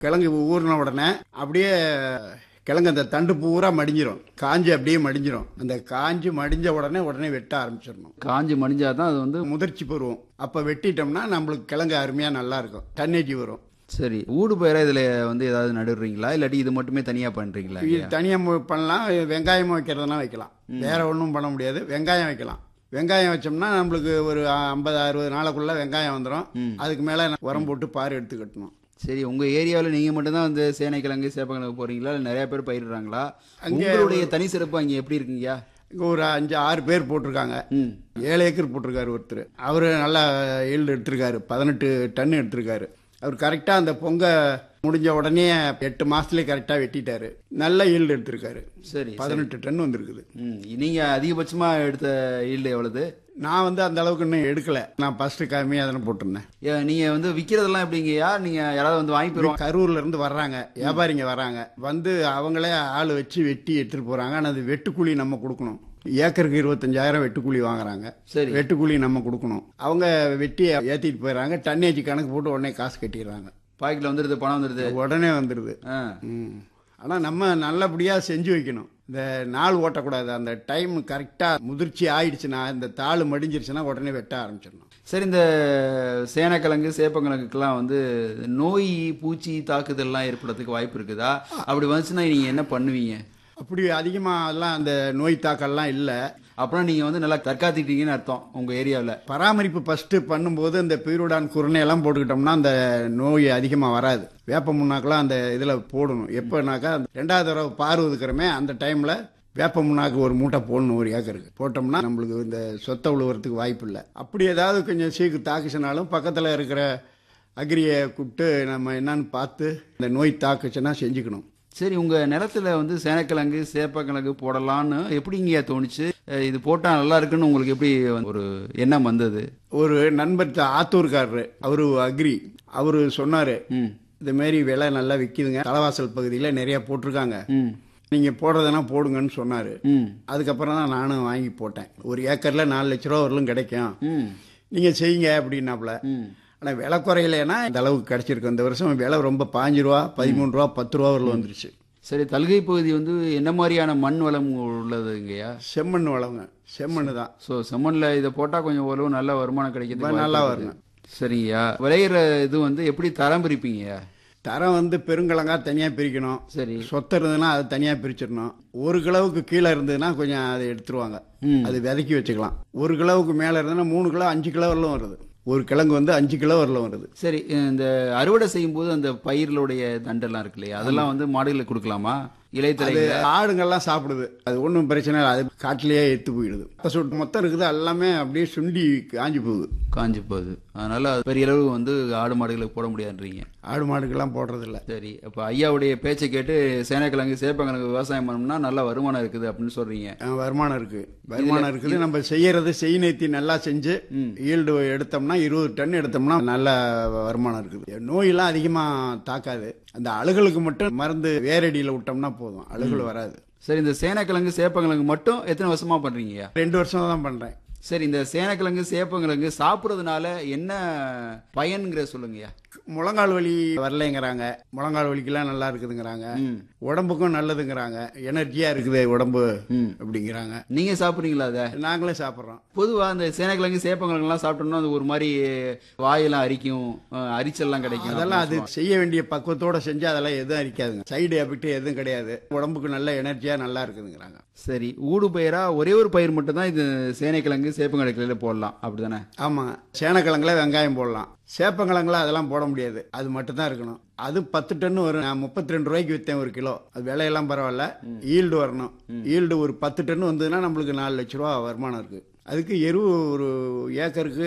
கிழங்கு ஊறின உடனே அப்படியே கிழங்கு அந்த தண்டு பூரா மடிஞ்சிரும் காஞ்சி அப்படியே மடிஞ்சிரும் அந்த காஞ்சி மடிஞ்ச உடனே உடனே வெட்ட ஆரம்பிச்சிடணும் காஞ்சி மடிஞ்சாதான் அது வந்து முதிர்ச்சி பருவம் அப்போ வெட்டிட்டோம்னா நம்மளுக்கு கிழங்கு அருமையாக நல்லா இருக்கும் டன்னேஜ் வரும் சரி ஊடு பயிரா இதுல வந்து ஏதாவது நடுறீங்களா இல்லாட்டி இது மட்டுமே தனியா பண்றீங்களா இது தனியாக பண்ணலாம் வெங்காயம் வைக்கிறதுனா வைக்கலாம் வேற ஒன்றும் பண்ண முடியாது வெங்காயம் வைக்கலாம் வெங்காயம் வச்சோம்னா நம்மளுக்கு ஒரு ஐம்பது அறுபது நாளுக்குள்ள வெங்காயம் வந்துடும் அதுக்கு மேலே உரம் போட்டு பாரு எடுத்து கட்டணும் சரி உங்க ஏரியாவில் நீங்க மட்டும்தான் வந்து சேனைக்கிழங்கு சேப்பக்கிழங்கு போறீங்களா இல்ல நிறைய பேர் பயிரிடுறாங்களா உங்களுடைய தனி சிறப்பு அங்க எப்படி இருக்குங்கய்யா இங்கே ஒரு அஞ்சு ஆறு பேர் போட்டிருக்காங்க ம் ஏழு ஏக்கர் போட்டிருக்காரு ஒருத்தர் அவர் நல்லா ஈல்டு எடுத்திருக்காரு பதினெட்டு டன் எடுத்திருக்காரு அவர் கரெக்டாக அந்த பொங்க முடிஞ்ச உடனே எட்டு மாசத்துலயே கரெக்டாக வெட்டிட்டாரு நல்ல ஈல்டு எடுத்திருக்காரு சரி பதினெட்டு டன் வந்திருக்குது ம் நீங்க அதிகபட்சமா எடுத்த ஈல்டு எவ்வளவு நான் வந்து அந்த அளவுக்கு இன்னும் எடுக்கல நான் ஃபர்ஸ்ட் கம்மியாக தானே போட்டிருந்தேன் ஏ, நீங்க வந்து விக்கிறதெல்லாம் எப்படிங்கய்யா நீங்க யாராவது வந்து வாங்கி போயிருவாங்க கரூர்ல இருந்து வர்றாங்க வியாபாரிங்க வர்றாங்க வந்து அவங்களே ஆள் வச்சு வெட்டி எடுத்துட்டு போறாங்க ஆனால் அது வெட்டுக்கூலி நம்ம கொடுக்கணும் ஏக்கருக்கு இருபத்தஞ்சாயிரம் வெட்டுக்கூலி வாங்குறாங்க சரி வெட்டுக்கூலி நம்ம கொடுக்கணும் அவங்க வெட்டி ஏத்திட்டு போயிடறாங்க டன்னேஜ் கணக்கு போட்டு உடனே காசு கட்டிடுறாங்க பாக்கெட்ல வந்துருது பணம் வந்துருது உடனே வந்துடுது ஆ. ம். ஆனா நம்ம நல்லபடியா செஞ்சு வைக்கணும் இந்த நாள் ஓட்டக்கூடாது அந்த டைம் கரெக்டா முதிர்ச்சி ஆயிடுச்சுன்னா இந்த தாள் மடிஞ்சிருச்சுன்னா உடனே வெட்ட ஆரம்பிச்சிடணும் சரி இந்த சேனக்கிழங்கு சேப்பங்கிழங்குக்கெல்லாம் வந்து நோய் பூச்சி தாக்குதல்லாம் ஏற்படுறதுக்கு வாய்ப்பு இருக்குதா அப்படி வந்துச்சுன்னா நீங்க என்ன பண்ணுவீங்க அப்படி அதிகமா எல்லாம் அந்த நோய் தாக்கம்லாம் இல்லை அப்புறம் நீங்க வந்து நல்லா தற்காத்துக்கிட்டீங்கன்னு அர்த்தம் உங்க ஏரியாவில் பராமரிப்பு ஃபர்ஸ்ட் பண்ணும்போது இந்த பீருடான் குருணை எல்லாம் போட்டுக்கிட்டோம்னா அந்த நோய் அதிகமாக வராது வேப்ப முன்னாக்கெல்லாம் அந்த இதில் போடணும் எப்போனாக்கா ரெண்டாவது தடவை பார் ஒதுக்குறமே அந்த டைமில் வேப்ப முன்னாக்கு ஒரு மூட்டை போடணும் ஒரு ஏக்கருக்கு போட்டோம்னா நம்மளுக்கு இந்த சொத்தை உழுவுறதுக்கு வாய்ப்பு இல்லை அப்படி ஏதாவது கொஞ்சம் சீக்கு தாக்குச்சுனாலும் பக்கத்தில் இருக்கிற அக்ரியை கூப்பிட்டு நம்ம என்னன்னு பார்த்து இந்த நோய் தாக்குச்சுன்னா செஞ்சுக்கணும் சரி உங்க நிலத்துல வந்து சேனக்கிழங்கு சேப்பக்கிழங்கு போடலான்னு எப்படிங்க தோணுச்சு அஹ் இது போட்டா நல்லா இருக்குன்னு உங்களுக்கு எப்படி ஒரு எண்ணம் வந்தது ஒரு நண்பர் த- ஆத்தூர்காரரு அவரு அக்ரி அவரு சொன்னாரு ம் இந்த மாதிரி விலை நல்லா விற்கிதுங்க தலைவாசல் பகுதியில் நிறைய போட்டிருக்காங்க ம் நீங்கள் போடுறதுனா போடுங்கன்னு சொன்னார் ம் அதுக்கப்புறம் தான் நானும் வாங்கி போட்டேன் ஒரு ஏக்கரில் நாலு லட்ச ரூபா வரலும் கிடைக்கும் ம் நீங்கள் செய்யுங்க அப்படின்னாப்புல ம் ஆனால் விலை குறையலைன்னா இந்த அளவுக்கு கிடைச்சிருக்கு இந்த வருஷம் விலை ரொம்ப பாஞ்சு ரூபா பதிமூணு ரூபா பத்து ரூபா வரலும் வந்துருச்சு சரி தல்கை பகுதி வந்து என்ன மாதிரியான மண் வளம் உள்ளதுங்கய்யா செம்மண் வளங்க செம்மண் தான் ஸோ செம்மண்ணில் இதை போட்டால் கொஞ்சம் ஓரளவு நல்ல வருமானம் கிடைக்கிறது நல்லா வருங்க சரிங்கய்யா விளையிற இது வந்து எப்படி தரம் பிரிப்பீங்கய்யா தரம் வந்து பெருங்கிழங்கா தனியாக பிரிக்கணும் சரி சொத்து இருந்ததுன்னா அதை தனியாக பிரிச்சிடணும் ஒரு கிலோவுக்கு கீழே இருந்ததுன்னா கொஞ்சம் அதை எடுத்துருவாங்க ம். அது விதைக்கி வச்சுக்கலாம் ஒரு கிலோவுக்கு மேலே இருந்ததுன்னா மூணு கிலோ அஞ்சு கிலோ வரலும் வருது ஒரு கிழங்கு வந்து அஞ்சு கிலோ வரலும் வருது சரி இந்த அறுவடை செய்யும்போது அந்த பயிர்களுடைய தண்டெல்லாம் இருக்கு இல்லையா அதெல்லாம் வந்து மாடுகளுக்கு கொடுக்கலாமா இலைத்தலை அது ஆடுங்கள்லாம் சாப்பிடுது அது ஒன்றும் பிரச்சனை இல்லை அது காட்டிலேயே எடுத்து போயிடுது அப்ப சுட்டு மொத்தம் இருக்குது எல்லாமே அப்படியே சுண்டி காஞ்சி போகுது காஞ்சி போகுது அதனால அது பெரிய அளவு வந்து ஆடு மாடுகளுக்கு போட முடியாதுன்றீங்க ஆடு மாடுக்கெல்லாம் போடுறதில்ல சரி அப்போ ஐயாவுடைய பேச்சை கேட்டு சேனக்கிழங்கு சேப்பக்கிழங்கு விவசாயம் பண்ணோம்னா நல்ல வருமானம் இருக்குது அப்படின்னு சொல்றீங்க அஹ் வருமானம் இருக்கு வருமானம் இருக்குது நம்ம செய்யறது செய் நேர்த்தி நல்லா செஞ்சு ஈல்டு எடுத்தோம்னா இருபது டன் எடுத்தோம்னா நல்ல வருமானம் இருக்குது நோயெல்லாம் அதிகமா தாக்காது அந்த அழுகலுக்கு மட்டும் மருந்து வேரடியில் விட்டோம்னா போதும் அழுகல் வராது சரி இந்த சேனக்கிழங்கு சேப்பக்கிழங்கு மட்டும் எத்தனை வருஷமா பண்றீங்கய்யா ரெண்டு வருஷம் தான் பண்றேன் சரி இந்த சேனக்கிழங்கு சேப்பங்கிழங்கு சாப்பிட்றதுனால என்ன பயன்கிற சொல்லுங்கய்யா முழங்கால் வலி வரலைங்கிறாங்க முழங்கால் வலிக்கெல்லாம் நல்லா இருக்குதுங்கிறாங்க ம். உடம்புக்கும் நல்லதுங்கிறாங்க எனர்ஜியா இருக்குது உடம்பு அப்படிங்கிறாங்க நீங்க சாப்பிட்றீங்களா அதை நாங்களே சாப்பிட்றோம் பொதுவா இந்த சேனக்கிழங்கு சேப்பங்கிழங்குலாம் சாப்பிட்டோம்னா அது ஒரு மாதிரி வாயெல்லாம் அரிக்கும் அஹ், அரிச்சல்லாம் கிடைக்கும் அதெல்லாம் அது செய்ய வேண்டிய பக்குவத்தோட செஞ்சு அதெல்லாம் எதுவும் அரிக்காதுங்க சைடு எஃபெக்ட் எதுவும் கிடையாது உடம்புக்கு நல்ல எனர்ஜியா நல்லா இருக்குதுங்கிறாங்க சரி ஊடு பயிரா ஒரே ஒரு பயிர் மட்டும் தான் இது சேனைக்கிழங்கு சேப்பங்கிழங்குல போடலாம் அப்படிதானே ஆமாங்க சேனக்கிழங்குல வெங்காயம் போடலாம் சேப்பங்கிழங்குல அதெல்லாம் போட முடியாது அது மட்டும் தான் இருக்கணும் அது பத்து டன் வரும் நான் முப்பத்தி ரெண்டு ரூபாய்க்கு விற்றேன் ஒரு கிலோ அது விலையெல்லாம் பரவாயில்ல ஈல்டு வரணும் ஈல்டு ஒரு பத்து டன் வந்ததுன்னா நம்மளுக்கு நாலு லட்ச ரூபா வருமானம் இருக்கு அதுக்கு எருவு ஒரு ஏக்கருக்கு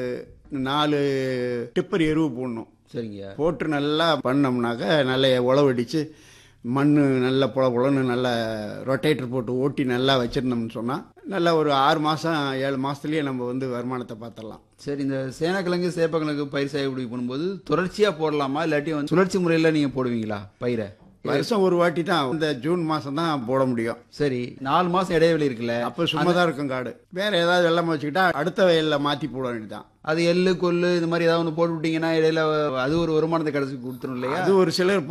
நாலு டிப்பர் எருவு போடணும் சரிங்கய்யா போட்டு நல்லா பண்ணோம்னாக்க நல்ல உழவடிச்சு மண் நல்ல புல புலன்னு நல்ல ரொட்டேட்டர் போட்டு ஓட்டி நல்லா வச்சிருந்தோம்னு சொன்னால் நல்லா ஒரு ஆறு மாதம் ஏழு மாதத்துலேயே நம்ம வந்து வருமானத்தை பார்த்துடலாம் சரி இந்த சேனக்கிழங்கு சேப்பக்கிழங்கு பயிர் சாகுபடி பண்ணும்போது தொடர்ச்சியா போடலாமா இல்லாட்டி வந்து சுழற்சி முறையில நீங்க போடுவீங்களா பயிரை வருஷம் ஒரு வாட்டி தான் இந்த ஜூன் மாதம் தான் போட முடியும் சரி நாலு மாசம் இடைவெளி இருக்குல்ல அப்போ சும்மா தான் இருக்கும் காடு வேற ஏதாவது வெள்ளம் வச்சுக்கிட்டா அடுத்த வயலில் மாற்றி போட வேண்டியதுதான் அது எள்ளு கொள்ளு இந்த மாதிரி ஏதாவது ஒன்று போட்டு விட்டீங்கன்னா இடையில அது ஒரு வருமானத்தை கிடைச்சி கொடுத்துரும் இல்லையா அது ஒரு சிலர்